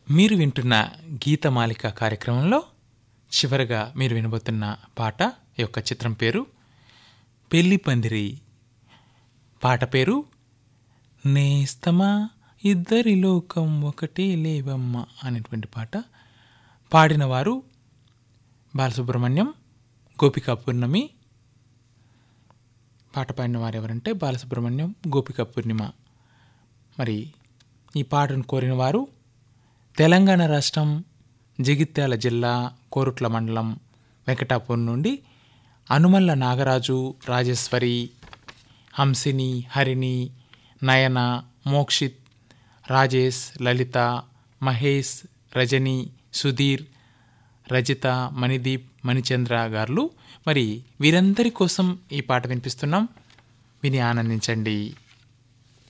మీరు వింటున్న గీతమాలిక కార్యక్రమంలో చివరగా మీరు వినబోతున్న పాట యొక్క చిత్రం పేరు పెళ్లి పందిరి పాట పేరు నేస్తమా ఇద్దరి లోకం ఒకటే లేవమ్మ అనేటువంటి పాట పాడిన వారు బాలసుబ్రహ్మణ్యం గోపికా పూర్ణమి పాట పాడిన వారు ఎవరంటే బాలసుబ్రహ్మణ్యం గోపికా పూర్ణిమ మరి ఈ పాటను కోరిన వారు తెలంగాణ రాష్ట్రం జగిత్యాల జిల్లా కోరుట్ల మండలం వెంకటాపూర్ నుండి అనుమల్ల నాగరాజు రాజేశ్వరి హంసిని హరిణి నయన మోక్షిత్ రాజేష్ లలిత మహేష్ రజని సుధీర్ రజిత మణిదీప్ మణిచంద్ర గారు మరి వీరందరి కోసం ఈ పాట వినిపిస్తున్నాం విని ఆనందించండి